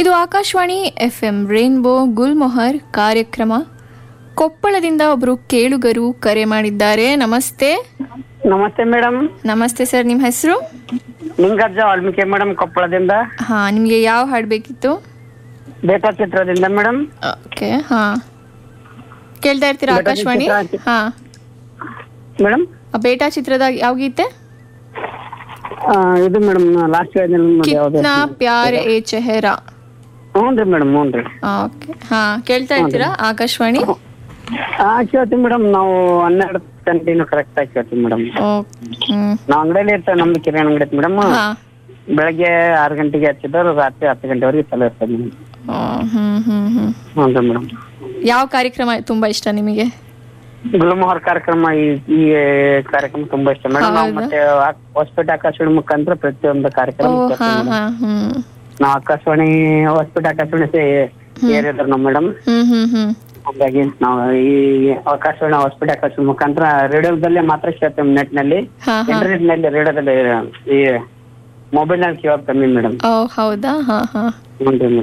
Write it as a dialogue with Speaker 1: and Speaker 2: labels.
Speaker 1: ಇದು Akashvani F M rainbow Gulmohar ಕಾರ್ಯಕ್ರಮ ಕೊಪ್ಪಳದಿಂದ ಒಬ್ರು ಕೇಳುಗರು ಕರೆ ಮಾಡಿದ್ದಾರೆ ನಮಸ್ತೆ
Speaker 2: ನಮಸ್ತೆ ಮೇಡಮ್
Speaker 1: ನಮಸ್ತೆ ಸರ್ ನಿಮ್ಮ ಹೆಸರು
Speaker 2: ನಿಂಗಜ್ಜ ವಾಲ್ಮೀಕಿ ಮೇಡಮ್ ಕೊಪ್ಪಳದಿಂದ
Speaker 1: ಹಾ ನಿಮಗೆ ಯಾವ ಹಾಡು ಬೇಕಿತ್ತು
Speaker 2: ಬೇಟಾ ಚಿತ್ರದಿಂದ ಮೇಡಮ್
Speaker 1: ಓಕೆ ಹಾ ಕೇಳ್ತಾ ಇರ್ತೀರಾ
Speaker 2: ಬೇಟಾ
Speaker 1: ಆಕಾಶವಾಣಿ
Speaker 2: ಚಿತ್ರ-
Speaker 1: ಹಾ
Speaker 2: ಮೇಡಮ್
Speaker 1: ಆ ಬೇಟಾ ಚಿತ್ರದ ಯಾವ ಗೀತೆ
Speaker 2: ಇದು ಮೇಡಮ್ ಲಾಸ್ಟ್
Speaker 1: ಕಿತ್ನಾ ಪ್ಯಾರ್ ಎ ಚೆಹರಾ
Speaker 2: ಹ್ಞೂ ರೀ ಮೇಡಮ್ ಹ್ಞೂ ರೀ
Speaker 1: ಓಕೆ ಹಾ ಕೇಳ್ತಾ ಇರ್ತೀರಾ ಆಕಾಶವಾಣಿ
Speaker 2: ಹಾಂ ಕೇಳ್ತೀವಿ ಮೇಡಮ್ ನಾವು ಹನ್ನೆರಡು ಗಂಟೆನೂ ಕರೆಕ್ಟ್ ಆಗಿ ಕೇಳ್ತೀವಿ ಮೇಡಮ್
Speaker 1: ಓಕೆ ಹ್ಮ್
Speaker 2: ನಾವು ಅಂಗಡಿಯಲ್ಲಿ ಇರ್ತೇವೆ ನಮ್ದು ಕಿರಾಣಿ ಅಂಗಡಿ ಐತೆ ಮೇಡಮ್
Speaker 1: ಹಾ
Speaker 2: ಬೆಳಗ್ಗೆ ಆರು ಗಂಟೆಗೆ ಹಚ್ಚಿದ್ದವ್ರು ರಾತ್ರಿ ಹತ್ತು ಗಂಟೆವರೆಗೆ ಚಲೋ ಇರ್ತದೆ ಮೇಡಮ್
Speaker 1: ಆ, ಹ್ಮ್ ಹ್ಮ್ ಹ್ಮ್
Speaker 2: ಹ್ಞೂ ರೀ ಮೇಡಮ್
Speaker 1: ಯಾವ ಕಾರ್ಯಕ್ರಮ ತುಂಬಾ ಇಷ್ಟ ನಿಮಗೆ
Speaker 2: ಗುಲ್ಮೋಹರ್ ಕಾರ್ಯಕ್ರಮ ಈ ಈ ಕಾರ್ಯಕ್ರಮ ತುಂಬಾ ಇಷ್ಟ ಮೇಡಮ್ ನಾವು
Speaker 1: ಹೌದಾ?
Speaker 2: ಮತ್ತೆ ಹೊಸಪೇಟೆ ಆಕಾಶವಾಣಿ ಮುಖಾಂತರ ಪ್ರತಿಯೊಂದು
Speaker 1: ಓ
Speaker 2: ಕಾರ್ಯಕ್ರಮ
Speaker 1: ಹಾ
Speaker 2: ಕೇಳ್ತೀವಿ madam.
Speaker 1: ಹಾ ಹ್ಮ್
Speaker 2: ನಾವು ಆಕಾಶವಾಣಿ ಹೊಸಪೇಟೆ ಆಕಾಶವಾಣಿ ಏರಿದ್ರು ನಮ್ಮ ಮೇಡಮ್
Speaker 1: ಹ್ಮ್ ಹ್ಮ್ ಹ್ಮ್
Speaker 2: ಹಾಗಾಗಿ ನಾವು ಈ ಆಕಾಶವಾಣಿ ಹೊಸಪೇಟೆ ಆಕಾಶವಾಣಿ ಮುಖಾಂತರ ರೇಡಿಯೋದಲ್ಲೇ ಮಾತ್ರ ಕೇಳ್ತೇವೆ ನೆಟ್ ನಲ್ಲಿ
Speaker 1: ಹಾ ಹಾ
Speaker 2: ಇಂಟರ್ನೆಟ್ ನಲ್ಲಿ ರೇಡಿಯೋದಲ್ಲಿ ಈ ಮೊಬೈಲ್ ನಲ್ಲಿ ಕೇಳೋದು ಕಮ್ಮಿ ಮೇಡಮ್
Speaker 1: ಓ ಹೌದಾ ಹಾ ಹಾ
Speaker 2: ಹ್ಞೂ ರೀ